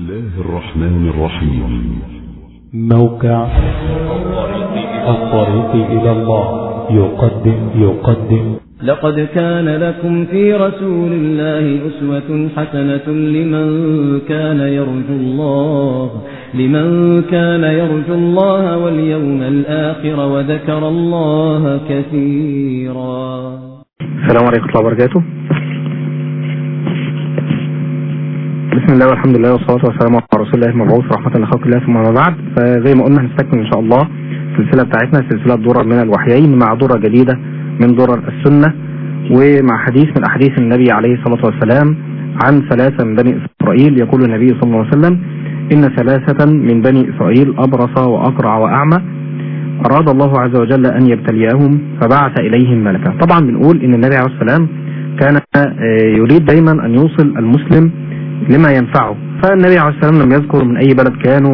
الله الرحمن الرحيم موقع الطريق إلى الله يقدم يقدم لقد كان لكم في رسول الله أسوة حسنة لمن كان يرجو الله لمن كان يرجو الله واليوم الآخر وذكر الله كثيرا السلام عليكم ورحمة الله وبركاته بسم الله والحمد لله والصلاة والسلام على رسول الله المبعوث رحمة لخلق الله ثم ما بعد فزي ما قلنا هنستكمل إن شاء الله السلسلة بتاعتنا سلسلة درر من الوحيين مع درة جديدة من درر السنة ومع حديث من أحاديث النبي عليه الصلاة والسلام عن ثلاثة من بني إسرائيل يقول النبي صلى الله عليه وسلم إن ثلاثة من بني إسرائيل أبرص وأقرع وأعمى أراد الله عز وجل أن يبتليهم فبعث إليهم ملكا طبعا بنقول إن النبي عليه السلام كان يريد دايما أن يوصل المسلم لما ينفعه فالنبي عليه السلام لم يذكر من أي بلد كانوا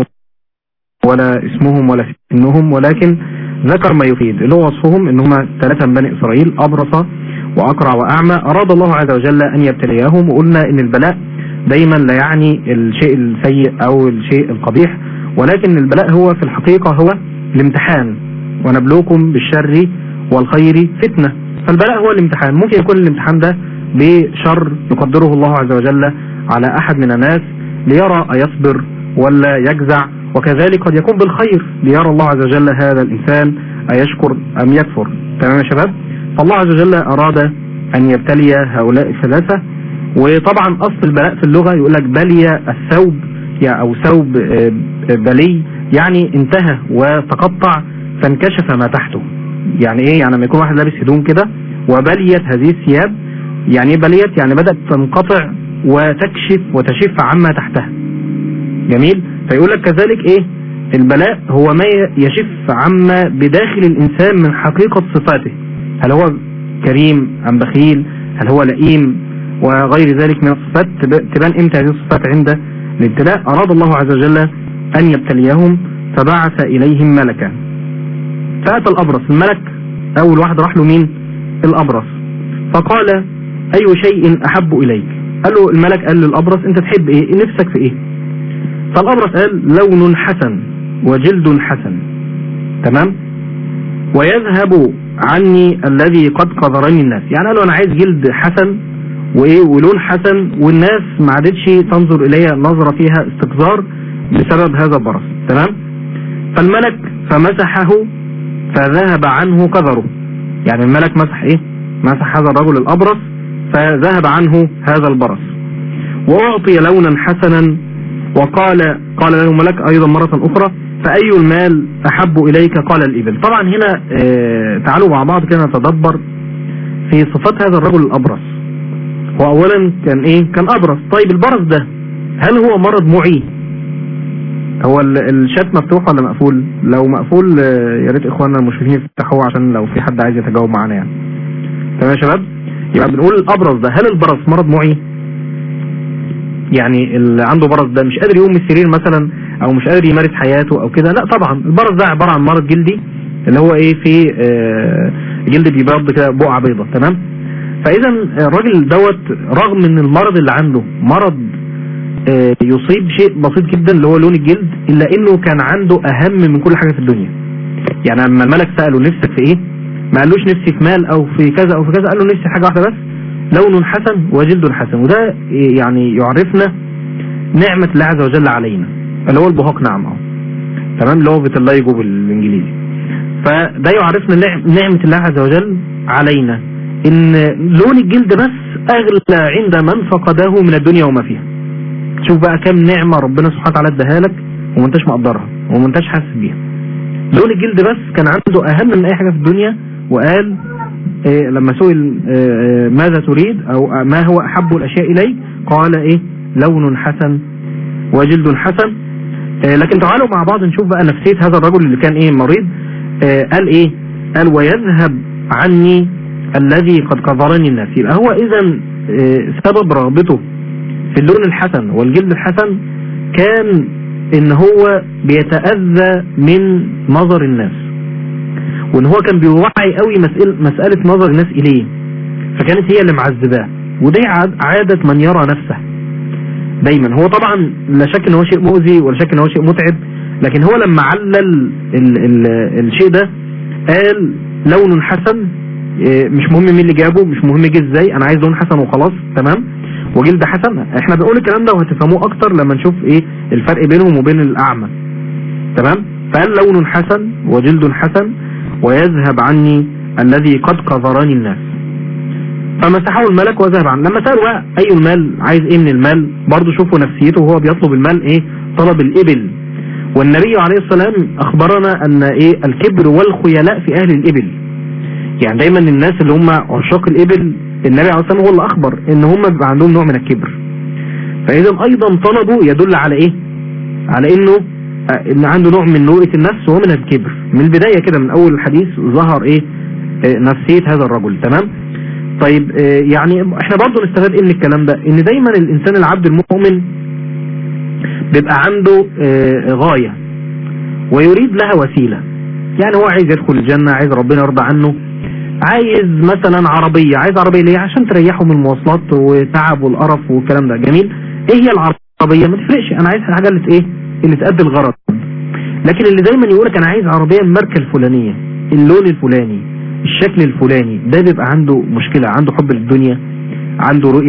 ولا اسمهم ولا سنهم ولكن ذكر ما يفيد اللي هو وصفهم ان هم ثلاثة من بني إسرائيل أبرص وأقرع وأعمى أراد الله عز وجل أن يبتليهم وقلنا ان البلاء دايما لا يعني الشيء السيء أو الشيء القبيح ولكن البلاء هو في الحقيقة هو الامتحان ونبلوكم بالشر والخير فتنة فالبلاء هو الامتحان ممكن يكون الامتحان ده بشر يقدره الله عز وجل على أحد من الناس ليرى أيصبر ولا يجزع وكذلك قد يكون بالخير ليرى الله عز وجل هذا الإنسان أيشكر أم يكفر تمام يا شباب فالله عز وجل أراد أن يبتلي هؤلاء الثلاثة وطبعا أصل البلاء في اللغة يقول لك بلي الثوب أو ثوب بلي يعني انتهى وتقطع فانكشف ما تحته يعني ايه يعني لما يكون واحد لابس هدوم كده وبليت هذه الثياب يعني ايه بليت يعني بدأت تنقطع وتكشف وتشف عما تحتها جميل فيقول لك كذلك ايه البلاء هو ما يشف عما بداخل الانسان من حقيقة صفاته هل هو كريم ام بخيل هل هو لئيم وغير ذلك من الصفات تبان امتى هذه الصفات عند الابتلاء اراد الله عز وجل ان يبتليهم فبعث اليهم ملكا فاتى الابرص الملك اول واحد راح له مين الابرص فقال اي شيء احب اليك قال له الملك قال للابرص انت تحب ايه نفسك في ايه فالابرص قال لون حسن وجلد حسن تمام ويذهب عني الذي قد قذرني الناس يعني قالوا انا عايز جلد حسن وايه ولون حسن والناس ما عادتش تنظر الي نظرة فيها استقذار بسبب هذا البرص تمام فالملك فمسحه فذهب عنه قذره يعني الملك مسح ايه مسح هذا الرجل الابرص فذهب عنه هذا البرص واعطي لونا حسنا وقال قال له الملك ايضا مرة اخرى فاي المال احب اليك قال الابل طبعا هنا اه تعالوا مع بعض كده نتدبر في صفات هذا الرجل الابرص هو اولا كان ايه كان ابرص طيب البرص ده هل هو مرض معي هو الشات مفتوح ولا مقفول لو مقفول يا ريت اخواننا المشرفين يفتحوه عشان لو في حد عايز يتجاوب معانا يعني تمام يا شباب يبقى بنقول الابرص ده هل البرص مرض معي يعني اللي عنده برص ده مش قادر يقوم من السرير مثلا او مش قادر يمارس حياته او كده لا طبعا البرص ده عبارة عن مرض جلدي اللي هو ايه في آه جلد بيبيض كده بقعة بيضة تمام فاذا الراجل دوت رغم ان المرض اللي عنده مرض آه يصيب شيء بسيط جدا اللي هو لون الجلد الا انه كان عنده اهم من كل حاجة في الدنيا يعني لما الملك سأله نفسك في ايه ما قالوش نفسي في مال او في كذا او في كذا قال له نفسي حاجة واحدة بس لون حسن وجلد حسن وده يعني يعرفنا نعمة الله عز وجل علينا اللي هو البهاق نعم اهو تمام اللي هو بتلايجو بالانجليزي فده يعرفنا نعمة الله عز وجل علينا ان لون الجلد بس اغلى عند من فقده من الدنيا وما فيها شوف بقى كم نعمة ربنا سبحانه وتعالى اداها لك وما انتش مقدرها وما انتش حاسس بيها لون الجلد بس كان عنده اهم من اي حاجة في الدنيا وقال إيه لما سئل إيه ماذا تريد او ما هو احب الاشياء اليك قال ايه لون حسن وجلد حسن إيه لكن تعالوا مع بعض نشوف بقى نفسية هذا الرجل اللي كان ايه مريض قال ايه قال ويذهب عني الذي قد قذرني الناس يبقى هو اذا سبب رغبته في اللون الحسن والجلد الحسن كان ان هو بيتأذى من نظر الناس وان هو كان بيوعي قوي مسألة, مسألة نظر الناس اليه فكانت هي اللي معذباه ودي عادة من يرى نفسه دايما هو طبعا لا شك ان هو شيء مؤذي ولا شك ان هو شيء متعب لكن هو لما علل ال ال الشيء ده قال لون حسن إيه، مش مهم مين اللي جابه مش مهم جه ازاي انا عايز لون حسن وخلاص تمام وجلد حسن احنا بنقول الكلام ده وهتفهموه اكتر لما نشوف ايه الفرق بينهم وبين الاعمى تمام فقال لون حسن وجلد حسن ويذهب عني الذي قد قذرني الناس فمسحه الملك وذهب عنه لما سألوا بقى اي المال عايز ايه من المال برضه شوفوا نفسيته وهو بيطلب المال ايه طلب الابل والنبي عليه السلام اخبرنا ان ايه الكبر والخيلاء في اهل الابل يعني دايما الناس اللي هم عشاق الابل النبي عليه السلام هو اللي اخبر ان هم بيبقى عندهم نوع من الكبر فاذا ايضا طلبه يدل على ايه على انه آه، ان عنده نوع من نوئة النفس ومن الكبر من البداية كده من اول الحديث ظهر ايه آه، نفسية هذا الرجل تمام طيب آه، يعني احنا برضو نستفاد ايه من الكلام ده ان دايما الانسان العبد المؤمن بيبقى عنده آه، غاية ويريد لها وسيلة يعني هو عايز يدخل الجنة عايز ربنا يرضى عنه عايز مثلا عربية عايز عربية ليه عشان تريحه من المواصلات وتعب والقرف والكلام ده جميل ايه هي العربية ما تفرقش انا عايز الحاجة اللي ت- ايه اللي تأدي الغرض لكن اللي دايما يقولك انا عايز عربية الماركة الفلانية اللون الفلاني الشكل الفلاني ده بيبقى عنده مشكلة عنده حب للدنيا عنده رؤية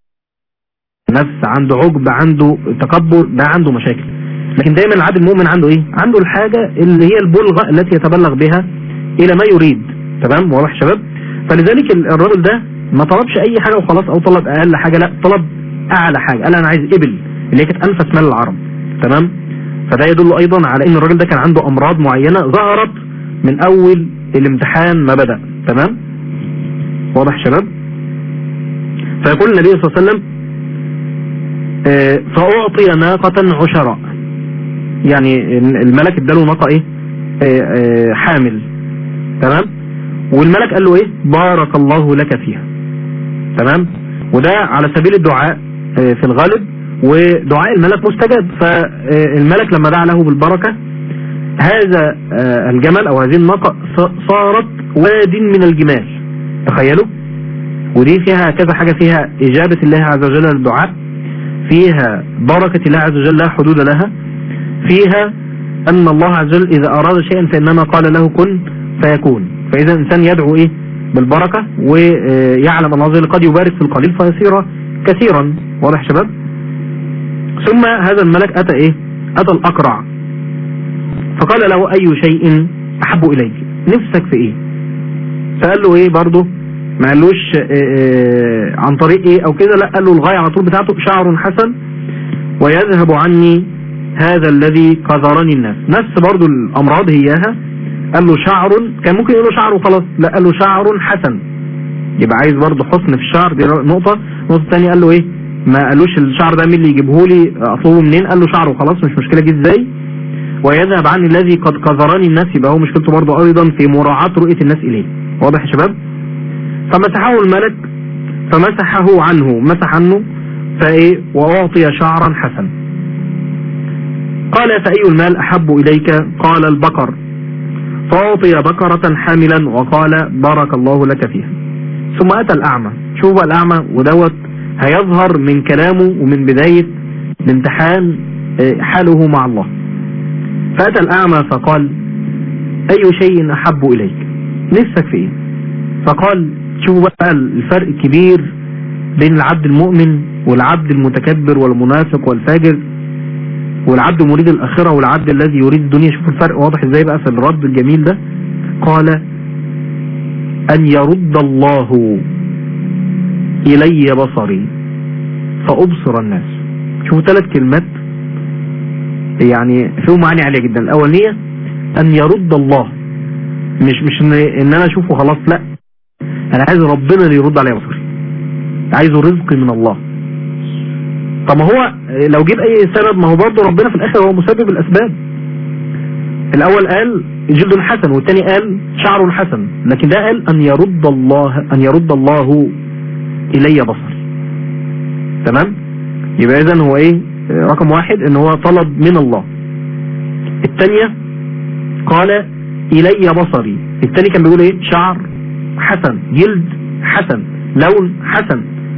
للنفس عنده عجب عنده تكبر ده عنده مشاكل لكن دايما العبد المؤمن عنده ايه عنده الحاجة اللي هي البلغة التي يتبلغ بها الى ما يريد تمام واضح يا شباب فلذلك ال- الراجل ده ما طلبش اي حاجة وخلاص او طلب اقل حاجة لا طلب اعلى حاجة قال انا عايز ابل اللي هي كانت انفس مال العرب تمام فده يدل ايضا على ان الراجل ده كان عنده امراض معينة ظهرت من اول الامتحان ما بدأ تمام واضح يا شباب فيقول النبي صلى الله عليه وسلم آه، فأعطي ناقة عشراء يعني الملك اداله ناقة ايه آه، آه، حامل تمام والملك قال له ايه بارك الله لك فيها تمام وده على سبيل الدعاء آه، في الغالب ودعاء الملك مستجاب فالملك لما دعا له بالبركة هذا آه، الجمل او هذه الناقة ص- صارت واد من الجمال تخيلوا ودي فيها كذا حاجة فيها إجابة الله عز وجل للدعاء فيها بركة الله عز وجل لا حدود لها فيها أن الله عز وجل إذا أراد شيئا فإنما قال له كن فيكون فإذا الإنسان يدعو إيه بالبركة ويعلم أن الله عز وجل قد يبارك في القليل فيصير كثيرا واضح يا شباب ثم هذا الملك أتى إيه أتى الأقرع فقال له أي شيء أحب إليك نفسك في إيه فقال له إيه برضه ما قالوش آه، آه، عن طريق ايه او كده لا قال له الغاية على طول بتاعته شعر حسن ويذهب عني هذا الذي قذرني الناس نفس برضو الامراض هياها قال له شعر كان ممكن يقول له شعر وخلاص لا قال له شعر حسن يبقى عايز برضو حسن في الشعر دي نقطة النقطة الثانية قال له ايه ما قالوش الشعر ده مين اللي يجيبه لي اطلبه منين قال له شعر وخلاص مش مشكلة جه ازاي ويذهب عني الذي قد قذرني الناس يبقى هو مشكلته برضو ايضا في مراعاة رؤية الناس اليه واضح يا شباب فمسحه الملك فمسحه عنه مسح عنه فايه واعطي شعرا حسنا قال فأي المال أحب إليك قال البقر فأعطي بقرة حاملا وقال بارك الله لك فيها ثم أتى الأعمى شوف بقى الأعمى ودوت هيظهر من كلامه ومن بداية الامتحان آه، حاله مع الله فأتى الأعمى فقال أي شيء أحب إليك نفسك في إيه فقال شوفوا بقى الفرق الكبير بين العبد المؤمن والعبد المتكبر والمنافق والفاجر والعبد مريد الآخرة والعبد الذي يريد الدنيا شوفوا الفرق واضح ازاي بقى في الرد الجميل ده قال أن يرد الله إلي بصري فأبصر الناس شوفوا ثلاث كلمات يعني فيهم معاني عالية جدا الأولانية أن يرد الله مش مش ان, إن انا اشوفه خلاص لا انا عايز ربنا اللي يرد عليا بصري عايزه رزق من الله طب ما هو لو جيب اي سبب ما هو برضه ربنا في الاخر هو مسبب الاسباب الاول قال جلد حسن والتاني قال شعر حسن لكن ده قال ان يرد الله ان يرد الله الي بصري تمام يبقى اذا هو ايه رقم واحد ان هو طلب من الله الثانيه قال الي بصري التاني كان بيقول ايه شعر حسن جلد حسن لون حسن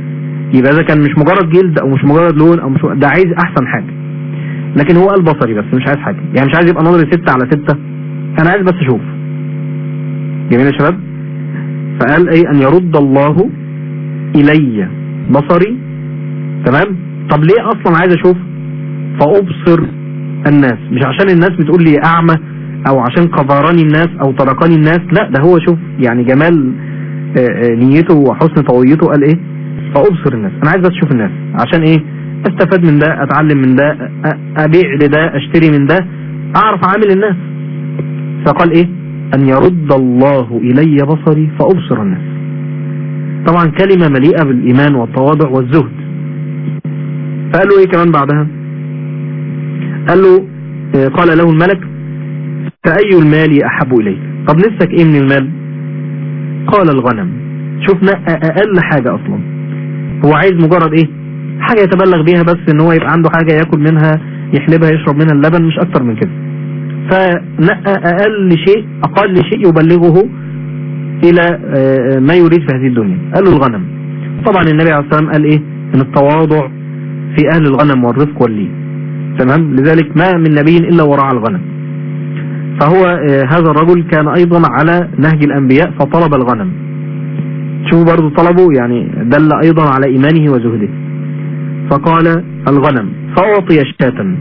يبقى اذا كان مش مجرد جلد او مش مجرد لون او مش ده عايز احسن حاجه لكن هو قال بصري بس مش عايز حاجه يعني مش عايز يبقى نظري ستة على ستة انا عايز بس اشوف جميل يا شباب فقال ايه ان يرد الله الي بصري تمام طب ليه اصلا عايز اشوف فابصر الناس مش عشان الناس بتقول لي اعمى او عشان قذراني الناس او تركني الناس لا ده هو شوف يعني جمال آه، آه، نيته وحسن طويته قال ايه فابصر الناس انا عايز بس اشوف الناس عشان ايه استفاد من ده اتعلم من ده أ- ابيع لده اشتري من ده اعرف اعامل الناس فقال ايه ان يرد الله الي بصري فابصر الناس طبعا كلمة مليئة بالايمان والتواضع والزهد فقال له ايه كمان بعدها قال له آه، قال له الملك فأي المال أحب إليك طب نفسك إيه من المال قال الغنم شوف نقى أقل حاجة أصلا هو عايز مجرد إيه حاجة يتبلغ بيها بس إن هو يبقى عنده حاجة يأكل منها يحلبها يشرب منها اللبن مش أكتر من كده فنقى أقل شيء أقل شيء يبلغه إلى آه، ما يريد في هذه الدنيا قال له الغنم طبعا النبي عليه الصلاة والسلام قال إيه إن التواضع في أهل الغنم والرفق واللين تمام لذلك ما من نبي إلا ورعى الغنم فهو آه، هذا الرجل كان أيضا على نهج الأنبياء فطلب الغنم شوفوا برضو طلبه يعني دل أيضا على إيمانه وزهده فقال الغنم فأعطي شاة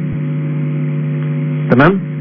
تمام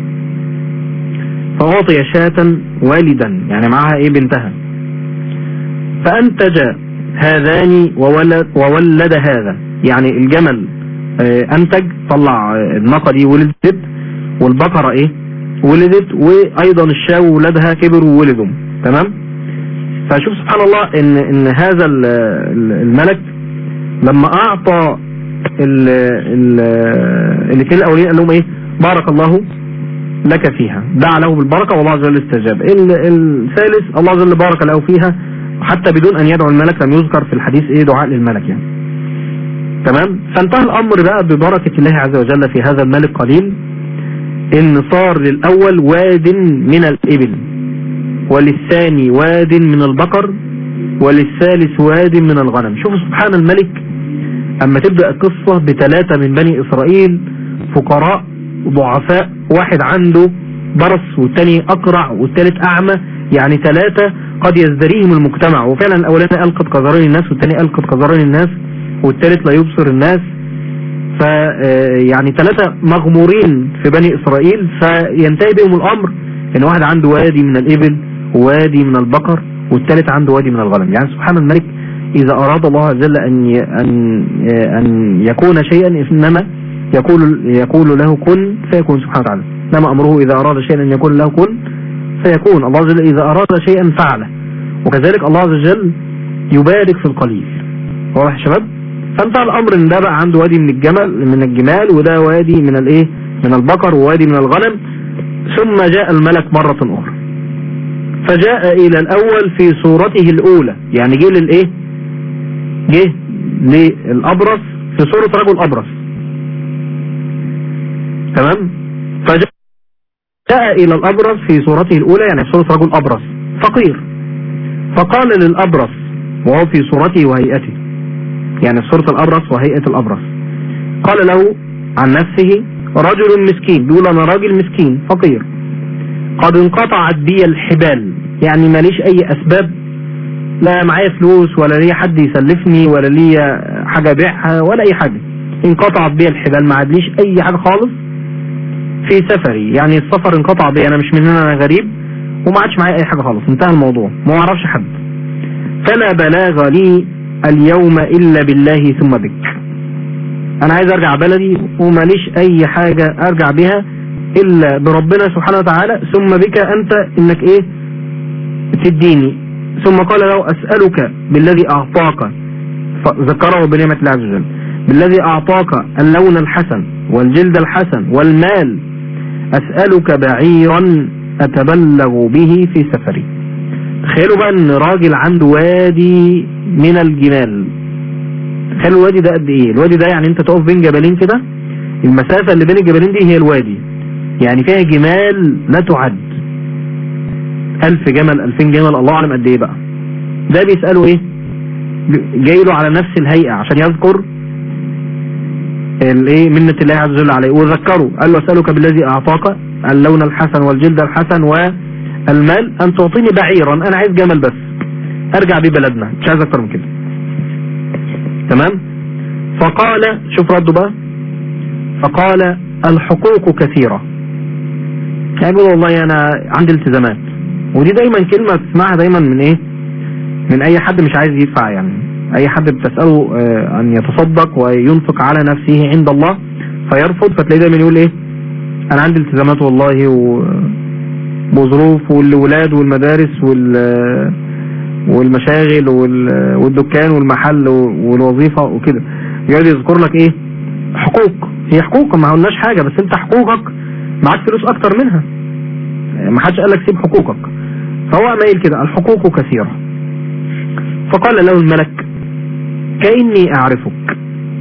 فأعطي شاة والدا يعني معها إيه بنتها فأنتج هذان وولد, وولد هذا يعني الجمل آه، أنتج طلع آه، الناقة دي ولدت والبقرة إيه ولدت وأيضا الشاو ولدها كبروا وولدوا تمام فشوف سبحان الله إن, إن هذا ال- ال- الملك لما أعطى ال- ال- الاثنين الأولين قال لهم إيه بارك الله لك فيها دعا له بالبركة والله عز وجل استجاب ال- الثالث الله عز وجل بارك له فيها حتى بدون أن يدعو الملك لم يذكر في الحديث إيه دعاء للملك يعني تمام فانتهى الأمر بقى ببركة الله عز وجل في هذا المال القليل إن صار للأول واد من الإبل وللثاني واد من البقر وللثالث واد من الغنم شوفوا سبحان الملك أما تبدأ القصة بثلاثة من بني إسرائيل فقراء ضعفاء واحد عنده برص والتاني أقرع والتالت أعمى يعني ثلاثة قد يزدريهم المجتمع وفعلا الأولاني قال قد قذرني الناس والتاني قال قد قذرني الناس والتالت لا يبصر الناس ف آه، يعني ثلاثة مغمورين في بني إسرائيل فينتهي بهم الأمر إن واحد عنده وادي من الإبل ووادي من البقر والثالث عنده وادي من الغنم يعني سبحان الملك إذا أراد الله عز وجل أن ي- أن آه، أن يكون شيئا إنما يقول يقول له كن فيكون سبحانه وتعالى إنما أمره إذا أراد شيئا أن يقول له كن فيكون الله عز وجل إذا أراد شيئا فعله وكذلك الله عز وجل يبارك في القليل واضح يا شباب فانتهى الامر ان ده بقى عنده وادي من الجمل من الجمال وده وادي من الايه من البقر ووادي من الغنم ثم جاء الملك مرة اخرى فجاء الى الاول في صورته الاولى يعني جه للايه جه للابرص في صورة رجل ابرص تمام فجاء الى الابرص في صورته الاولى يعني في صورة رجل ابرص فقير فقال للابرص وهو في صورته وهيئته يعني في صورة الأبرص وهيئة الأبرص قال له عن نفسه رجل مسكين بيقول أنا راجل مسكين فقير قد انقطعت بي الحبال يعني ماليش أي أسباب لا معايا فلوس ولا ليا حد يسلفني ولا ليا حاجة أبيعها ولا أي حاجة انقطعت بي الحبال ما عادليش أي حاجة خالص في سفري يعني السفر انقطع بي أنا مش من هنا أنا غريب وما عادش معايا أي حاجة خالص انتهى الموضوع ما أعرفش حد فلا بلاغ لي اليوم إلا بالله ثم بك أنا عايز أرجع بلدي وماليش أي حاجة أرجع بها إلا بربنا سبحانه وتعالى ثم بك أنت إنك إيه تديني ثم قال له أسألك بالذي أعطاك فذكره بنعمة الله عز وجل بالذي أعطاك اللون الحسن والجلد الحسن والمال أسألك بعيرا أتبلغ به في سفري تخيلوا بقى ان راجل عنده وادي من الجمال تخيلوا الوادي ده قد ايه الوادي ده يعني انت تقف بين جبلين كده المسافة اللي بين الجبلين دي هي الوادي يعني فيها جمال لا تعد ألف جمل ألفين جمل الله أعلم قد ايه بقى ده بيسأله ايه جاي له على نفس الهيئة عشان يذكر الايه منة الله عز وجل عليه وذكره قال له اسألك بالذي اعطاك اللون الحسن والجلد الحسن والمال ان تعطيني بعيرا انا عايز جمل بس ارجع بيه بلدنا مش عايز اكتر من كده تمام فقال شوف رده بقى فقال الحقوق كثيرة يعني بيقول والله انا عندي التزامات ودي دايما كلمة تسمعها دايما من ايه من اي حد مش عايز يدفع يعني اي حد بتسأله آه، ان يتصدق وينفق على نفسه عند الله فيرفض فتلاقيه دايما يقول ايه انا عندي التزامات والله و... وظروف والولاد والمدارس وال والمشاغل وال... والدكان والمحل والوظيفة وكده يقعد يذكر لك ايه حقوق هي حقوق ما قلناش حاجة بس انت حقوقك معاك فلوس اكتر منها ما حدش قال لك سيب حقوقك فهو مايل كده الحقوق كثيرة فقال له الملك كأني اعرفك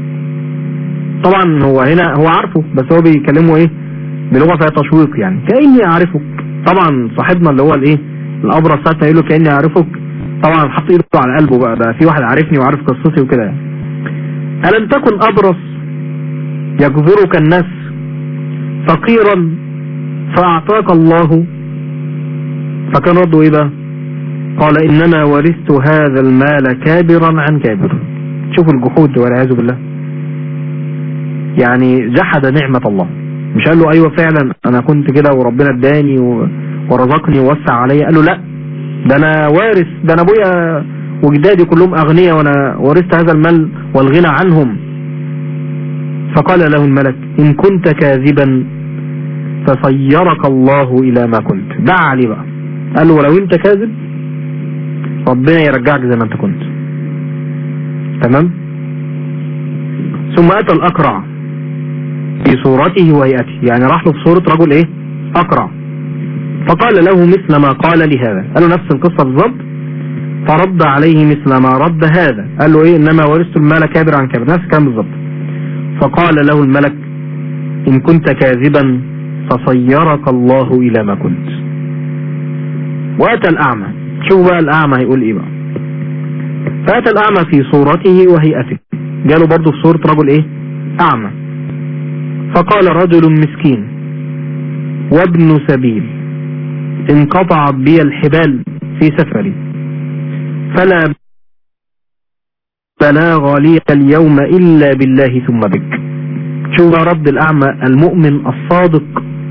طبعا هو هنا هو عارفه بس هو بيكلمه ايه بلغة فيها تشويق يعني كأني اعرفك طبعا صاحبنا اللي هو الايه الابرص ساعتها يقول له كأني اعرفك طبعا حط ايده على قلبه بقى ده في واحد عارفني وعارف قصتي وكده يعني ألم تكن أبرص يجبرك الناس فقيرا فأعطاك الله فكان رده إيه بقى قال إنما ورثت هذا المال كابرا عن كابر شوفوا الجحود والعياذ بالله يعني جحد نعمة الله مش قال له أيوة فعلا أنا كنت كده وربنا اداني ورزقني ووسع عليا قال له لا ده أنا وارث ده أنا أبويا وجدادي كلهم أغنياء وأنا ورثت هذا المال والغنى عنهم فقال له الملك إن كنت كاذبا فصيرك الله إلى ما كنت دع عليه بقى قال له ولو أنت كاذب ربنا يرجعك زي ما أنت كنت تمام ثم أتى الأقرع في صورته وهيئته يعني راح له في صورة رجل إيه أقرع فقال له مثل ما قال لهذا قال له نفس القصة بالظبط فرد عليه مثل ما رد هذا قال له ايه انما ورثت المال كابر عن كابر نفس الكلام بالظبط فقال له الملك ان كنت كاذبا فصيرك الله الى ما كنت واتى الاعمى شوف بقى الاعمى هيقول ايه بقى فاتى الاعمى في صورته وهيئته جاله برضه في صورة رجل ايه اعمى فقال رجل مسكين وابن سبيل انقطعت بي الحبال في سفري فلا بلاغ لي اليوم إلا بالله ثم بك شو رد الأعمى المؤمن الصادق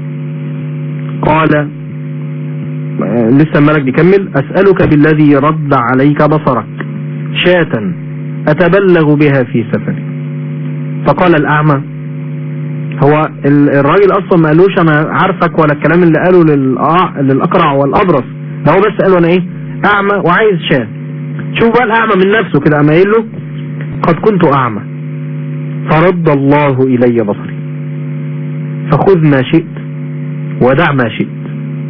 قال لسه الملك بيكمل أسألك بالذي رد عليك بصرك شاة أتبلغ بها في سفري فقال الأعمى هو الراجل أصلا ما قالوش أنا عارفك ولا الكلام اللي قاله للأقرع والأبرص ده هو بس قاله أنا إيه أعمى وعايز شاة شوف بقى الأعمى من نفسه كده أما له قد كنت أعمى فرد الله إلي بصري فخذ ما شئت ودع ما شئت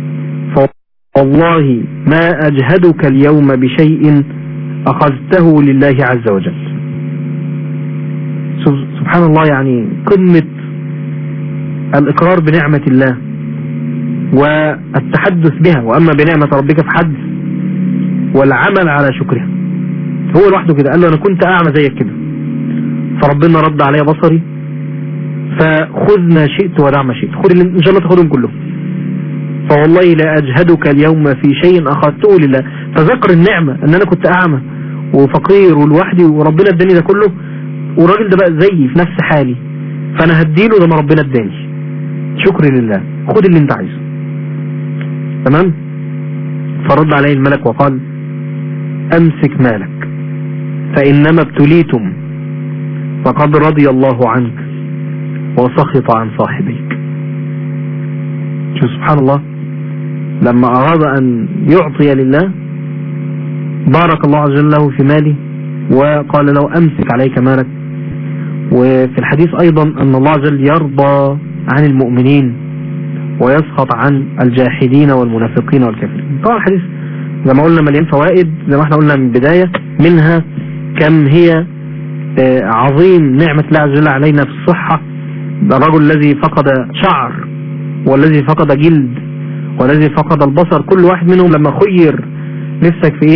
فوالله ما أجهدك اليوم بشيء أخذته لله عز وجل سبحان الله يعني قمة الإقرار بنعمة الله والتحدث بها وأما بنعمة ربك فحدث والعمل على شكرها هو لوحده كده قال له انا كنت اعمى زيك كده فربنا رد علي بصري فخذ ما شئت ودع ما شئت خذ ان شاء الله تاخذهم كلهم فوالله لا اجهدك اليوم في شيء اخذته لله فذكر النعمة ان انا كنت اعمى وفقير ولوحدي وربنا اداني ده كله والراجل ده بقى زيي في نفس حالي فانا هديله زي ما ربنا اداني شكر لله خد اللي انت عايزه تمام فرد عليه الملك وقال امسك مالك فإنما ابتليتم فقد رضي الله عنك وسخط عن صاحبيك شو سبحان الله لما أراد أن يعطي لله بارك الله عز وجل له في ماله وقال له أمسك عليك مالك وفي الحديث أيضا أن الله عز وجل يرضى عن المؤمنين ويسخط عن الجاحدين والمنافقين والكافرين طبعا الحديث زي ما قلنا مليان فوائد زي ما احنا قلنا من البداية منها كم هي آه، عظيم نعمة الله عز وجل علينا في الصحة الرجل الذي فقد شعر والذي فقد جلد والذي فقد البصر كل واحد منهم لما خير نفسك في ايه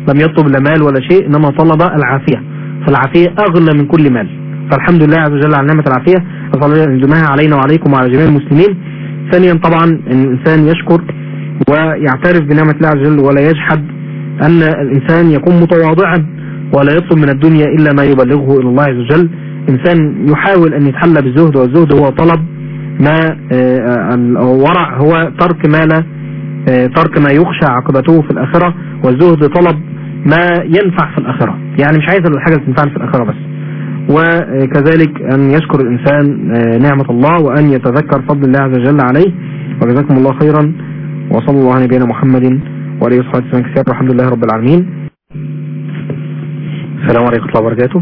لم يطلب لا مال ولا شيء انما طلب العافيه فالعافيه اغلى من كل مال فالحمد لله عز وجل على نعمه العافيه اسال الله ان يديمها علينا وعليكم وعلى جميع المسلمين ثانيا طبعا ان الانسان يشكر ويعترف بنعمه الله عز وجل ولا يجحد ان الانسان يكون متواضعا ولا يطلب من الدنيا الا ما يبلغه الى الله عز وجل انسان يحاول ان يتحلى بالزهد والزهد هو طلب ما آه، الورع هو ترك ما لا آه، ترك ما يخشى عاقبته في الآخرة والزهد طلب ما ينفع في الآخرة يعني مش عايز الحاجة اللي تنفعني في الآخرة بس وكذلك أن يشكر الإنسان آه، نعمة الله وأن يتذكر فضل الله عز وجل عليه وجزاكم الله خيرا وصلى الله على نبينا محمد وعليه وصحبه وسلم كثيرا والحمد لله رب العالمين السلام عليكم ورحمة الله وبركاته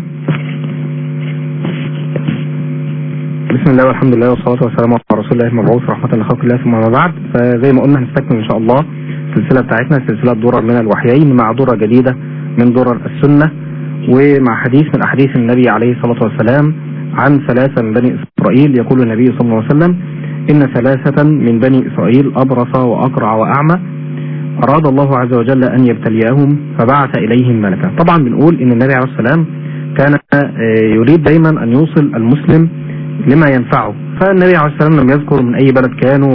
بسم الله والحمد لله والصلاة والسلام على رسول الله المبعوث رحمة لخلق الله ثم ما بعد فزي ما قلنا هنستكمل إن شاء الله السلسلة بتاعتنا سلسلة درر من الوحيين مع درة جديدة من درر السنة ومع حديث من أحاديث النبي عليه الصلاة والسلام عن ثلاثة من بني إسرائيل يقول النبي صلى الله عليه وسلم إن ثلاثة من بني إسرائيل أبرص وأقرع وأعمى أراد الله عز وجل أن يبتليهم فبعث إليهم ملكا طبعا بنقول إن النبي عليه الصلاة والسلام كان آه، يريد دايما أن يوصل المسلم لما ينفعه فالنبي عليه الصلاة والسلام لم يذكر من أي بلد كانوا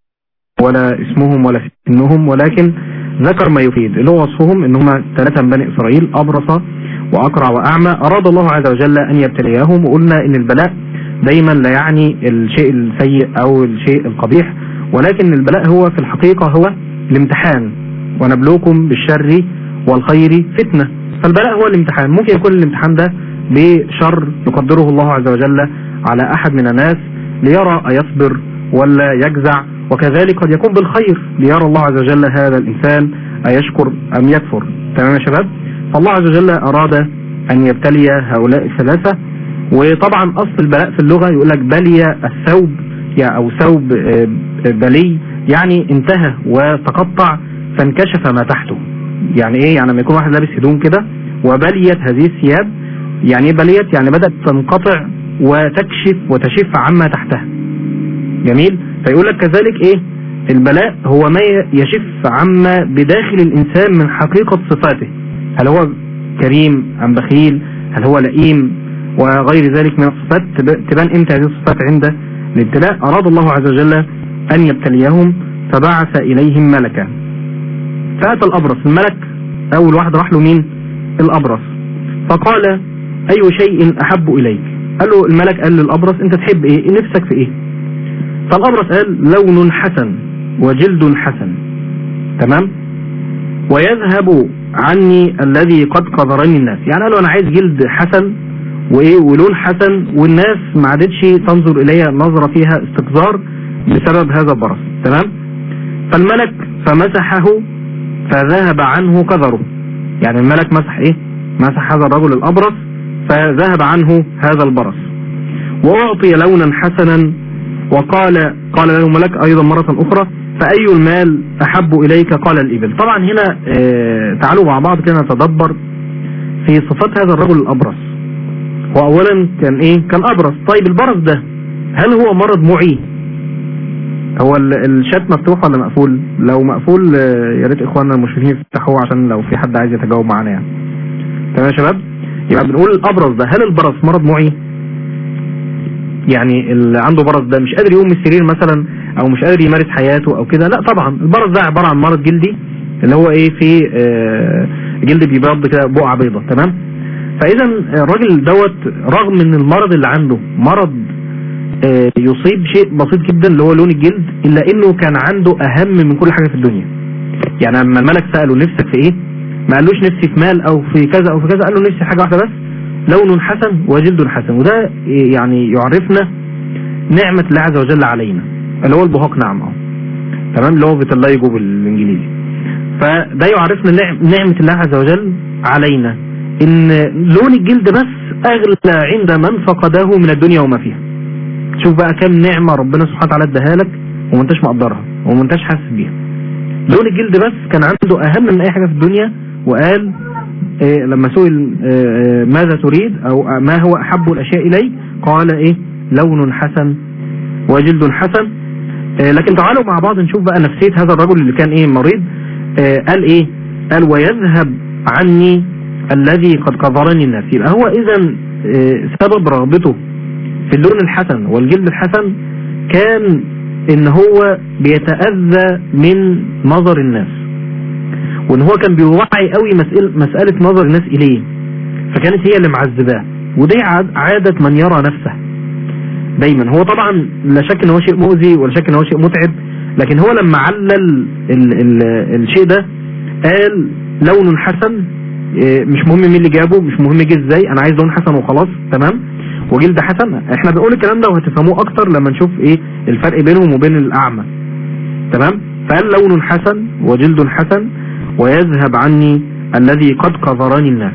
ولا اسمهم ولا سنهم ولكن ذكر ما يفيد اللي هو وصفهم ان هم ثلاثة من بني اسرائيل ابرص واقرع واعمى اراد الله عز وجل ان يبتليهم وقلنا ان البلاء دايما لا يعني الشيء السيء او الشيء القبيح ولكن البلاء هو في الحقيقة هو الامتحان ونبلوكم بالشر والخير فتنة فالبلاء هو الامتحان ممكن يكون الامتحان ده بشر يقدره الله عز وجل على احد من الناس ليرى ايصبر ولا يجزع وكذلك قد يكون بالخير ليرى الله عز وجل هذا الانسان ايشكر ام يكفر تمام يا شباب فالله عز وجل اراد ان يبتلي هؤلاء الثلاثة وطبعا اصل البلاء في اللغة يقول لك بلي الثوب يعني او ثوب آه، بلي يعني انتهى وتقطع فانكشف ما تحته يعني ايه يعني لما يكون واحد لابس هدوم كده وبليت هذه الثياب يعني ايه بليت يعني بدأت تنقطع وتكشف وتشف عما تحتها جميل فيقول لك كذلك ايه البلاء هو ما يشف عما بداخل الانسان من حقيقة صفاته هل هو كريم ام بخيل هل هو لئيم وغير ذلك من الصفات تب- تبان امتى هذه الصفات عند الابتلاء اراد الله عز وجل ان يبتليهم فبعث اليهم ملكا فاتى الابرص الملك اول واحد راح له مين الابرص فقال اي شيء احب اليك قال له الملك قال للابرص انت تحب ايه نفسك في ايه فالابرص قال لون حسن وجلد حسن تمام ويذهب عني الذي قد قذرني الناس يعني قال له انا عايز جلد حسن وايه ولون حسن والناس ما عادتش تنظر الي نظرة فيها استقذار بسبب هذا البرص تمام فالملك فمسحه فذهب عنه قذره يعني الملك مسح ايه مسح هذا الرجل الابرص فذهب عنه هذا البرص واعطي لونا حسنا وقال قال له الملك ايضا مرة اخرى فاي المال احب اليك قال الابل طبعا هنا آه تعالوا مع بعض كده نتدبر في صفات هذا الرجل الابرص هو اولا كان ايه كان ابرص طيب البرص ده هل هو مرض معي هو ال- الشات مفتوح ولا مقفول لو مقفول آه، يا ريت اخواننا المشرفين يفتحوه عشان لو في حد عايز يتجاوب معانا يعني تمام يا شباب يبقى بنقول الابرص ده هل البرص مرض معي يعني اللي عنده برص ده مش قادر يقوم من السرير مثلا او مش قادر يمارس حياته او كده لا طبعا البرص ده عبارة عن مرض جلدي اللي هو ايه في آه، جلد بيبيض كده بقعة بيضة تمام فاذا الراجل دوت رغم ان المرض اللي عنده مرض آه، يصيب شيء بسيط جدا اللي هو لون الجلد الا انه كان عنده اهم من كل حاجة في الدنيا يعني لما الملك سأله نفسك في ايه ما قالوش نفسي في مال او في كذا او في كذا قال له نفسي حاجة واحدة بس لون حسن وجلد حسن وده يعني يعرفنا نعمة الله عز وجل علينا اللي هو البهاق نعم اهو تمام اللي هو فيتلايجو بالانجليزي فده يعرفنا نعم نعمة الله عز وجل علينا ان لون الجلد بس اغلى عند من فقده من الدنيا وما فيها شوف بقى كم نعمة ربنا سبحانه وتعالى اداها لك وما انتش مقدرها وما انتش حاسس بيها لون الجلد بس كان عنده اهم من اي حاجة في الدنيا وقال إيه لما سئل إيه ماذا تريد او ما هو احب الاشياء الي قال ايه لون حسن وجلد حسن إيه لكن تعالوا مع بعض نشوف بقى نفسية هذا الرجل اللي كان ايه مريض إيه قال ايه قال ويذهب عني الذي قد قذرني الناس يبقى هو اذا سبب رغبته في اللون الحسن والجلد الحسن كان ان هو بيتأذى من نظر الناس وان هو كان بيوعي قوي مسألة, مسألة نظر الناس اليه فكانت هي اللي معذباه ودي عادة من يرى نفسه دايما هو طبعا لا شك ان هو شيء مؤذي ولا شك ان هو شيء متعب لكن هو لما علل ال ال الشيء ده قال لون حسن مش مهم مين اللي جابه مش مهم جه ازاي انا عايز لون حسن وخلاص تمام وجلد حسن احنا بنقول الكلام ده وهتفهموه اكتر لما نشوف ايه الفرق بينهم وبين الاعمى تمام فقال لون حسن وجلد حسن ويذهب عني الذي قد قذرني الناس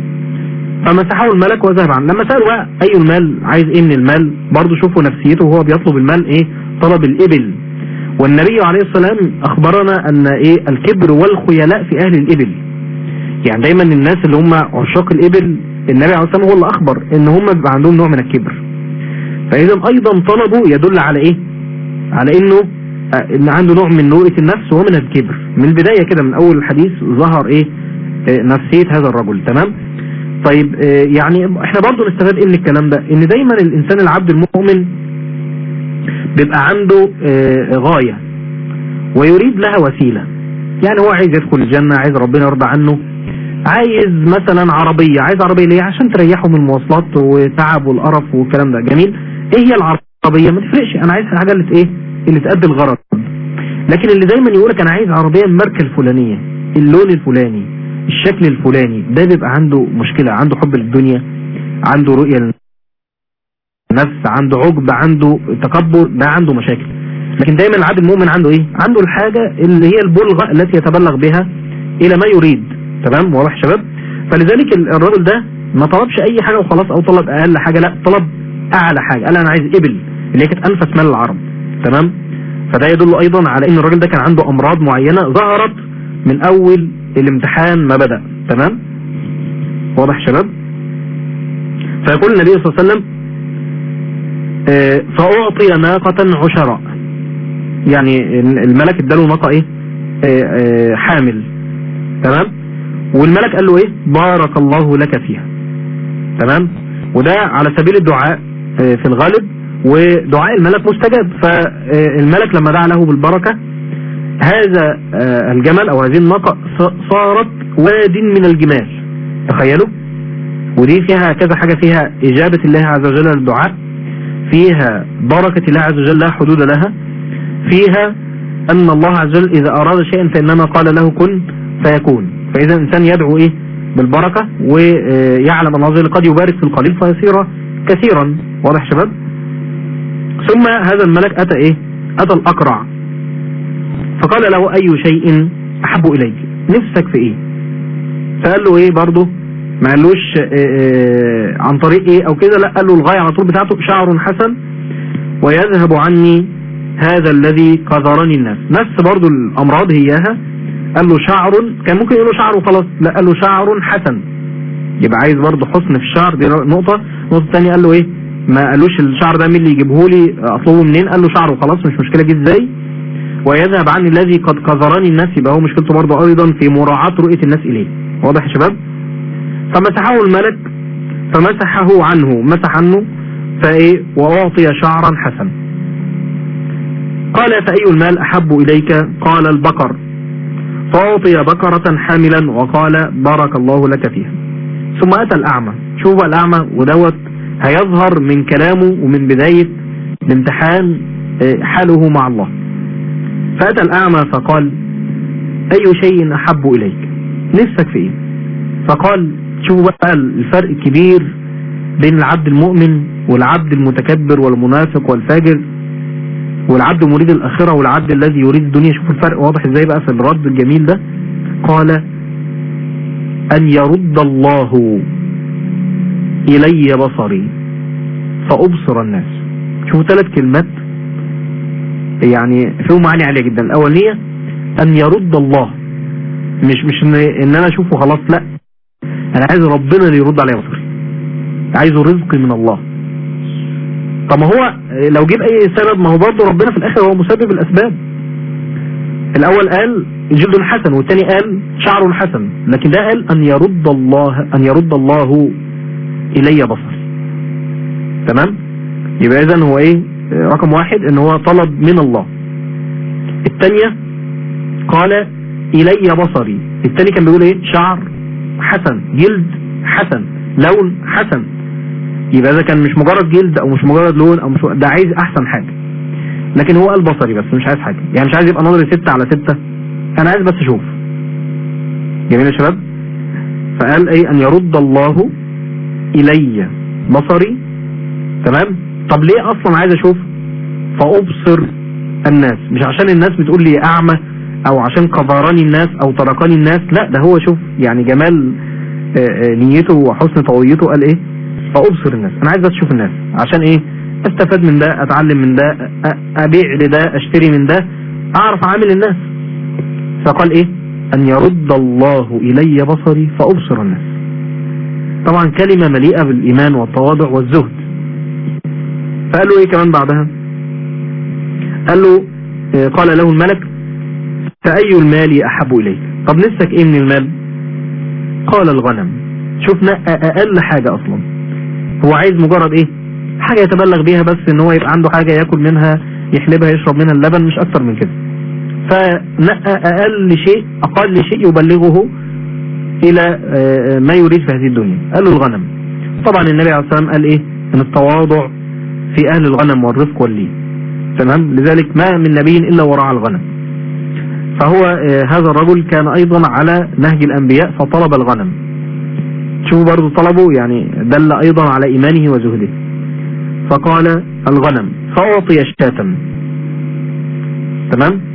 فمسحه الملك وذهب عنه لما سألوا بقى اي المال عايز ايه من المال برضه شوفوا نفسيته وهو بيطلب المال ايه طلب الابل والنبي عليه السلام اخبرنا ان ايه الكبر والخيلاء في اهل الابل يعني دايما الناس اللي هم عشاق الابل النبي عليه السلام هو اللي اخبر ان هم بيبقى عندهم نوع من الكبر فاذا ايضا طلبه يدل على ايه على انه ان عنده نوع من نوئة النفس ومن الكبر من البداية كده من اول الحديث ظهر ايه نفسية هذا الرجل تمام طيب يعني احنا برضو نستفاد ايه من الكلام ده ان دايما الانسان العبد المؤمن بيبقى عنده غاية ويريد لها وسيلة يعني هو عايز يدخل الجنة عايز ربنا يرضى عنه عايز مثلا عربية عايز عربية ليه عشان تريحه من المواصلات وتعب والقرف والكلام ده جميل ايه هي العربية ما تفرقش انا عايز حاجة اللي ايه اللي تأدي الغرض لكن اللي دايما يقولك انا عايز عربية الماركة الفلانية اللون الفلاني الشكل الفلاني ده بيبقى عنده مشكلة عنده حب للدنيا عنده رؤية للنفس عنده عجب عنده تكبر ده عنده مشاكل لكن دايما العبد المؤمن عنده ايه عنده الحاجة اللي هي البلغة التي يتبلغ بها الى ما يريد تمام واضح شباب فلذلك الرجل ده ما طلبش اي حاجة وخلاص او طلب اقل حاجة لا طلب اعلى حاجة قال انا عايز ابل اللي هي كانت انفس مال العرب تمام فده يدل ايضا على ان الراجل ده كان عنده امراض معينة ظهرت من اول الامتحان ما بدأ تمام واضح شباب فيقول النبي صلى الله عليه وسلم اه فأعطي ناقة عشراء يعني الملك اداله ناقة ايه اه اه حامل تمام والملك قال له ايه بارك الله لك فيها تمام وده على سبيل الدعاء في الغالب ودعاء الملك مستجاب فالملك لما دعا له بالبركة هذا الجمل او هذه الناقة صارت واد من الجمال تخيلوا ودي فيها كذا حاجة فيها اجابة الله عز وجل للدعاء فيها بركة الله عز وجل لا حدود لها فيها ان الله عز وجل اذا اراد شيئا فانما قال له كن فيكون فاذا الانسان يدعو ايه بالبركة ويعلم الله عز وجل قد يبارك في القليل فيصير كثيرا واضح شباب ثم هذا الملك اتى ايه اتى الاقرع فقال له اي شيء احب اليك نفسك في ايه فقال له ايه برضه ما قالوش إيه عن طريق ايه او كده لا قال له الغاية على طول بتاعته شعر حسن ويذهب عني هذا الذي قذرني الناس نفس برضه الامراض هياها قال له شعر كان ممكن يقول له شعر وخلاص لا قال له شعر حسن يبقى عايز برضه حسن في الشعر دي نقطة النقطة الثانية قال له ايه ما قالوش الشعر ده مين اللي يجيبه لي اطلبه منين قال له شعر وخلاص مش مشكلة جه ازاي ويذهب عني الذي قد قذرني الناس يبقى هو مشكلته برضه ايضا في مراعاة رؤية الناس اليه واضح يا شباب فمسحه الملك فمسحه عنه مسح عنه فايه واعطي شعرا حسنا قال فأي المال احب اليك قال البقر فأعطي بقرة حاملا وقال بارك الله لك فيها ثم اتى الاعمى شوف الاعمى ودوت هيظهر من كلامه ومن بداية الامتحان حاله مع الله فأتى الأعمى فقال أي شيء أحب إليك نفسك في إيه فقال شوفوا بقى الفرق الكبير بين العبد المؤمن والعبد المتكبر والمنافق والفاجر والعبد مريد الآخرة والعبد الذي يريد الدنيا شوفوا الفرق واضح ازاي بقى في الرد الجميل ده قال أن يرد الله إلي بصري فأبصر الناس شوفوا ثلاث كلمات يعني فيهم معاني عالية جدا الأولية أن يرد الله مش مش إن, إن أنا أشوفه خلاص لا أنا عايز ربنا اللي يرد علي بصري عايزه رزق من الله طب ما هو لو جيب أي سبب ما هو برضه ربنا في الآخر هو مسبب الأسباب الأول قال جلد حسن والتاني قال شعر حسن لكن ده قال ان يرد الله ان يرد الله الي بصري تمام يبقى اذا هو ايه رقم واحد ان هو طلب من الله الثانية قال الي بصري الثاني كان بيقول ايه شعر حسن جلد حسن لون حسن يبقى اذا كان مش مجرد جلد او مش مجرد لون او مش ده عايز احسن حاجة لكن هو قال بصري بس مش عايز حاجة يعني مش عايز يبقى نظري ستة على ستة انا عايز بس اشوف جميل يا شباب فقال ايه ان يرد الله الي بصري تمام طب ليه اصلا عايز اشوف فابصر الناس مش عشان الناس بتقول لي اعمى او عشان قذراني الناس او تركني الناس لا ده هو شوف يعني جمال آه، آه، نيته وحسن طويته قال ايه فابصر الناس انا عايز بس اشوف الناس عشان ايه استفاد من ده اتعلم من ده أ- ابيع لده اشتري من ده اعرف عامل الناس فقال ايه ان يرد الله الي بصري فابصر الناس طبعا كلمة مليئة بالايمان والتواضع والزهد فقال له ايه كمان بعدها قال له آه، قال له الملك فأي المال أحب إليك طب نفسك إيه من المال قال الغنم شوفنا أقل حاجة أصلا هو عايز مجرد إيه حاجة يتبلغ بيها بس إن هو يبقى عنده حاجة يأكل منها يحلبها يشرب منها اللبن مش أكتر من كده فنقى أقل شيء أقل شيء يبلغه إلى آه، ما يريد في هذه الدنيا قال له الغنم طبعا النبي عليه الصلاة والسلام قال إيه إن التواضع في أهل الغنم والرفق واللين تمام لذلك ما من نبي إلا ورعى الغنم فهو آه، هذا الرجل كان أيضا على نهج الأنبياء فطلب الغنم شوفوا برضو طلبه يعني دل أيضا على إيمانه وزهده فقال الغنم فأعطي شاة تمام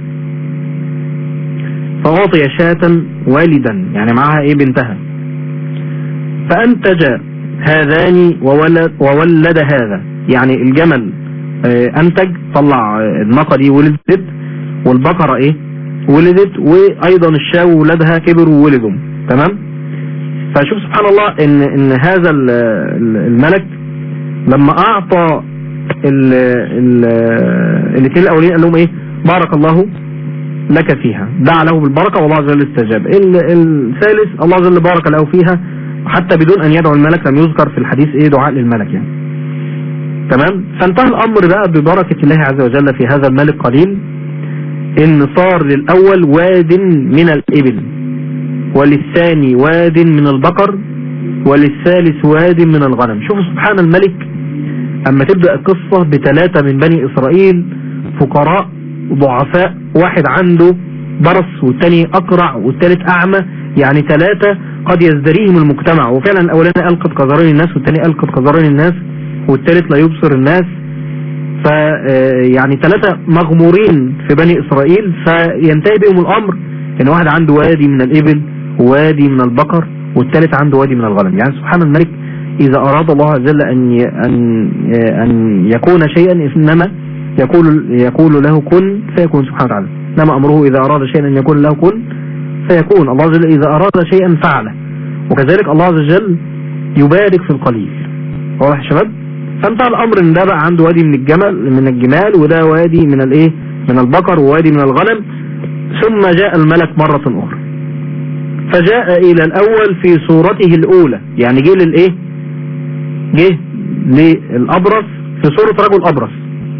فأعطي شاة والدا يعني معها إيه بنتها فأنتج هذان وولد, وولد هذا يعني الجمل آه، أنتج طلع آه، الناقة دي ولدت والبقرة إيه ولدت وأيضا الشاو ولدها كبروا وولدوا تمام فشوف سبحان الله إن, إن هذا ال- ال- الملك لما أعطى ال- ال- الاثنين الأولين قال لهم إيه بارك الله لك فيها دعا له بالبركة والله عز وجل استجاب ال- الثالث الله عز وجل بارك له فيها حتى بدون أن يدعو الملك لم يذكر في الحديث إيه دعاء للملك يعني تمام فانتهى الأمر بقى ببركة الله عز وجل في هذا المال القليل إن صار للأول واد من الإبل وللثاني واد من البقر وللثالث واد من الغنم شوفوا سبحان الملك أما تبدأ القصة بثلاثة من بني إسرائيل فقراء ضعفاء واحد عنده برص والتاني أقرع والتالت أعمى يعني ثلاثة قد يزدريهم المجتمع وفعلا الأولاني قال قد قذرني الناس والتاني قال قد قذرني الناس والتالت لا يبصر الناس ف يعني ثلاثة مغمورين في بني إسرائيل فينتهي بهم الأمر إن واحد عنده وادي من الإبل ووادي من البقر والثالث عنده وادي من الغنم يعني سبحان الملك إذا أراد الله عز وجل أن ي- أن أن يكون شيئا إنما يقول يقول له كن فيكون سبحانه وتعالى إنما أمره إذا أراد شيئا أن يكون له كن فيكون الله عز وجل إذا أراد شيئا فعله وكذلك الله عز وجل يبارك في القليل واضح يا شباب فانتهى الأمر إن ده بقى عنده وادي من الجمل من الجمال وده وادي من الإيه من البقر ووادي من الغنم ثم جاء الملك مرة أخرى فجاء إلى الأول في صورته الأولى يعني جه للإيه جه للأبرص في صورة رجل أبرص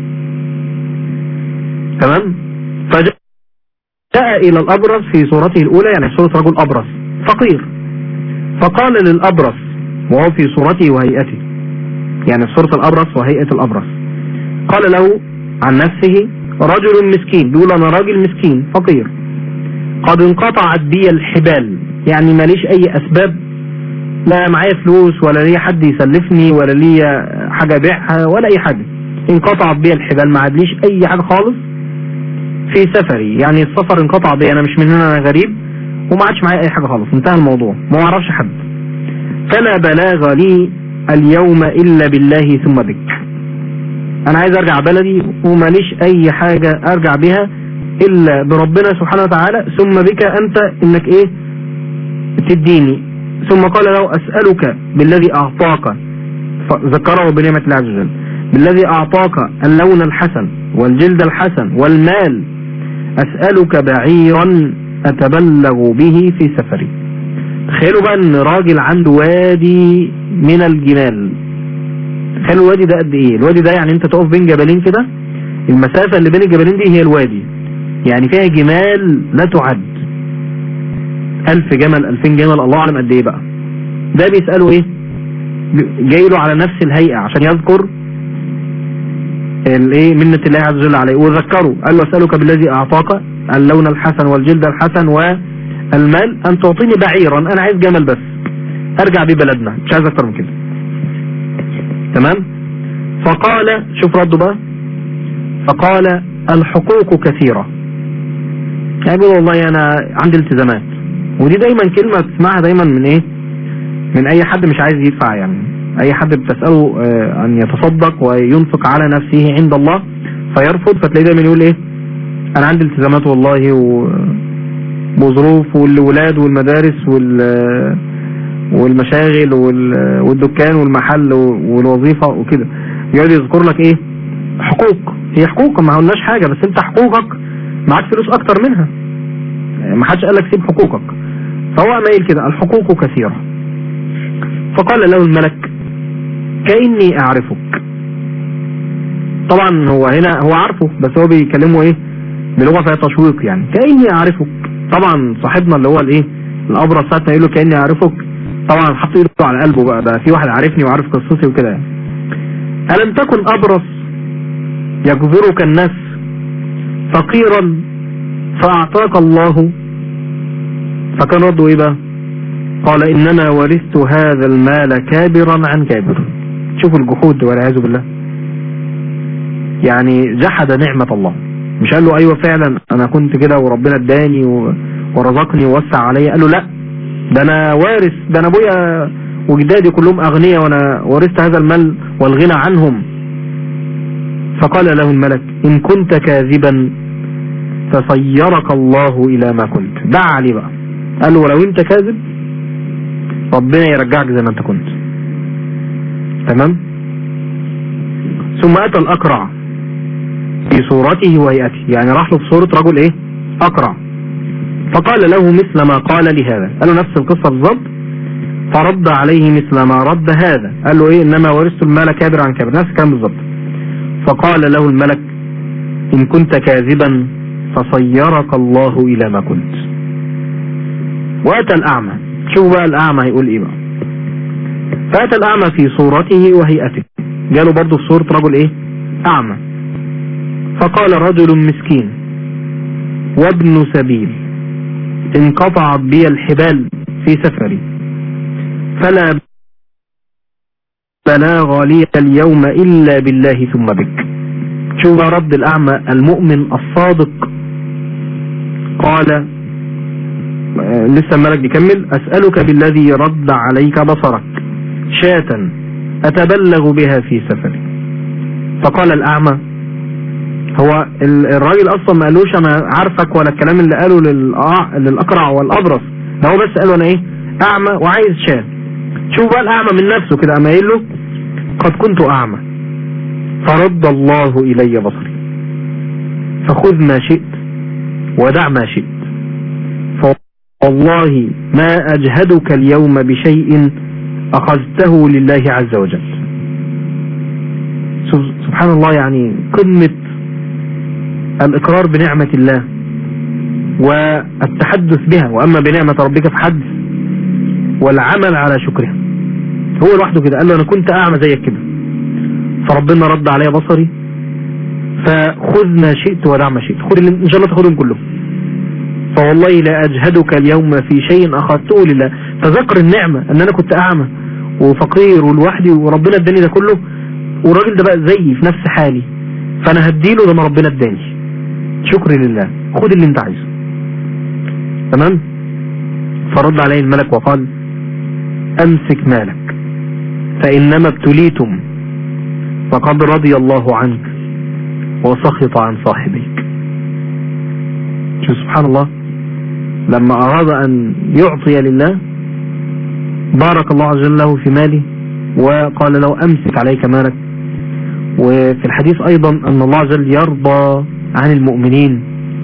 تمام فجاء إلى الأبرص في صورته الأولى يعني صورة رجل أبرص فقير فقال للأبرص وهو في صورته وهيئته يعني صورة الأبرص وهيئة الأبرص قال له عن نفسه رجل مسكين بيقول أنا راجل مسكين فقير قد انقطعت بي الحبال يعني ماليش أي أسباب لا معايا فلوس ولا ليا حد يسلفني ولا ليا حاجة أبيعها ولا أي حاجة انقطعت بي الحبال ما عادليش أي حاجة خالص في سفري يعني السفر انقطع بي أنا مش من هنا أنا غريب وما عادش معايا أي حاجة خالص انتهى الموضوع ما اعرفش حد فلا بلاغ لي اليوم إلا بالله ثم بك أنا عايز أرجع بلدي وماليش أي حاجة أرجع بها إلا بربنا سبحانه وتعالى ثم بك أنت إنك إيه تديني ثم قال له أسألك بالذي أعطاك فذكره بنعمة الله عز وجل بالذي أعطاك اللون الحسن والجلد الحسن والمال أسألك بعيرا أتبلغ به في سفري تخيلوا بقى ان راجل عنده وادي من الجمال تخيلوا الوادي ده قد ايه الوادي ده يعني انت تقف بين جبلين كده المسافة اللي بين الجبلين دي هي الوادي يعني فيها جمال لا تعد ألف جمل ألفين جمل الله أعلم قد ايه بقى ده بيسأله ايه جاي له على نفس الهيئة عشان يذكر الايه منة الله عز وجل عليه وذكره قال له اسألك بالذي اعطاك اللون الحسن والجلد الحسن والمال ان تعطيني بعيرا انا عايز جمل بس ارجع بيه بلدنا مش عايز اكتر من كده تمام فقال شوف رده بقى فقال الحقوق كثيرة يعني بيقول والله انا عندي التزامات ودي دايما كلمة تسمعها دايما من ايه من اي حد مش عايز يدفع يعني اي حد بتسأله آه، ان يتصدق وينفق على نفسه عند الله فيرفض فتلاقيه دايما يقول ايه انا عندي التزامات والله و... وظروف والولاد والمدارس وال والمشاغل وال... والدكان والمحل والوظيفة وكده يقعد يذكر لك ايه حقوق هي حقوق ما قلناش حاجة بس انت حقوقك معاك فلوس اكتر منها ما حدش قال لك سيب حقوقك فهو مايل كده الحقوق كثيرة فقال له الملك كأني أعرفك طبعا هو هنا هو عارفه بس هو بيكلمه ايه بلغة فيها تشويق يعني كأني أعرفك طبعا صاحبنا اللي هو الايه الأبرص ساعتها يقول له كأني أعرفك طبعا حط ايده على قلبه بقى ده في واحد عارفني وعارف قصتي وكده يعني ألم تكن أبرص يجبرك الناس فقيرا فأعطاك الله فكان رده ايه بقى قال إنما ورثت هذا المال كابرا عن كابر شوفوا الجحود والعياذ بالله يعني جحد نعمة الله مش قال له أيوة فعلا أنا كنت كده وربنا اداني ورزقني ووسع علي قال له لا ده أنا وارث ده أنا أبويا وجدادي كلهم أغنياء وأنا ورثت هذا المال والغنى عنهم فقال له الملك إن كنت كاذبا فصيرك الله إلى ما كنت دع علي بقى قال له لو انت كاذب ربنا يرجعك زي ما انت كنت تمام ثم اتى الاقرع في صورته وهيئته يعني راح له في صورة رجل ايه اقرع فقال له مثل ما قال لهذا قال له نفس القصة بالظبط فرد عليه مثل ما رد هذا قال له ايه انما ورثت المال كابر عن كابر نفس الكلام بالظبط فقال له الملك ان كنت كاذبا فصيرك الله الى ما كنت واتى الاعمى شوف بقى الاعمى هيقول ايه بقى فاتى الاعمى في صورته وهيئته جاله برضه في صورة رجل ايه اعمى فقال رجل مسكين وابن سبيل انقطعت بي الحبال في سفري فلا بلاغ لي اليوم إلا بالله ثم بك شوف رد الأعمى المؤمن الصادق قال لسه الملك بيكمل أسألك بالذي رد عليك بصرك شاة أتبلغ بها في سفري فقال الأعمى هو الراجل أصلا ما قالوش أنا عارفك ولا الكلام اللي قاله للأقرع والأبرص ده هو بس قاله أنا إيه أعمى وعايز شاة شوف بقى الأعمى من نفسه كده أما قايل له قد كنت أعمى فرد الله إلي بصري فخذ ما شئت ودع ما شئت والله ما أجهدك اليوم بشيء أخذته لله عز وجل سبحان الله يعني قمة الإقرار بنعمة الله والتحدث بها وأما بنعمة ربك فحدث والعمل على شكرها هو لوحده كده قال له أنا كنت أعمى زيك كده فربنا رد علي بصري فخذ ما شئت ودع ما شئت خذ إن شاء الله تاخذهم كلهم فوالله لا أجهدك اليوم في شيء أخذته لله تذكر النعمة أن أنا كنت أعمى وفقير ولوحدي وربنا اداني ده كله والراجل ده بقى زيي في نفس حالي فأنا هديله ده ما ربنا اداني شكري لله خد اللي انت عايزه تمام فرد عليه الملك وقال أمسك مالك فإنما ابتليتم فقد رضي الله عنك وسخط عن صاحبيك شو سبحان الله لما أراد أن يعطي لله بارك الله عز وجل له في ماله وقال له أمسك عليك مالك وفي الحديث أيضا أن الله عز وجل يرضى عن المؤمنين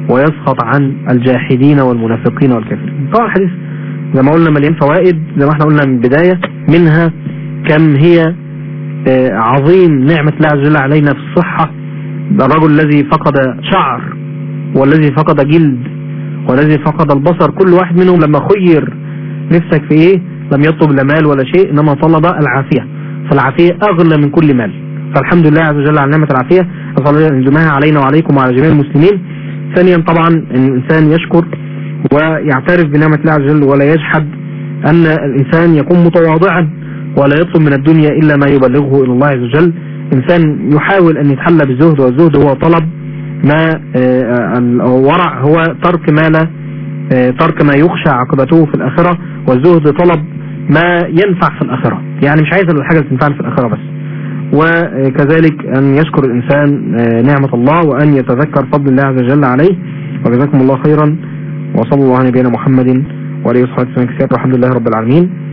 ويسخط عن الجاحدين والمنافقين والكافرين طبعا الحديث زي ما قلنا مليان فوائد زي ما احنا قلنا من البداية منها كم هي آه، عظيم نعمة الله عز وجل علينا في الصحة الرجل الذي فقد شعر والذي فقد جلد والذي فقد البصر كل واحد منهم لما خير نفسك في ايه لم يطلب لا مال ولا شيء انما طلب العافية فالعافية اغلى من كل مال فالحمد لله عز وجل على نعمة العافية نسأل الله ان يديمها علينا وعليكم وعلى جميع المسلمين ثانيا طبعا ان الانسان يشكر ويعترف بنعمة الله عز وجل ولا يجحد ان الانسان يكون متواضعا ولا يطلب من الدنيا الا ما يبلغه الى الله عز وجل انسان يحاول ان يتحلى بالزهد والزهد هو طلب ما آه، الورع هو ترك ما لا آه، ترك ما يخشى عاقبته في الآخرة والزهد طلب ما ينفع في الآخرة يعني مش عايز الحاجة اللي تنفعني في الآخرة بس وكذلك أن يشكر الإنسان آه، نعمة الله وأن يتذكر فضل الله عز وجل عليه وجزاكم الله خيرا وصلى الله على نبينا محمد وعليه وصحبه وسلم كثيرا والحمد لله رب العالمين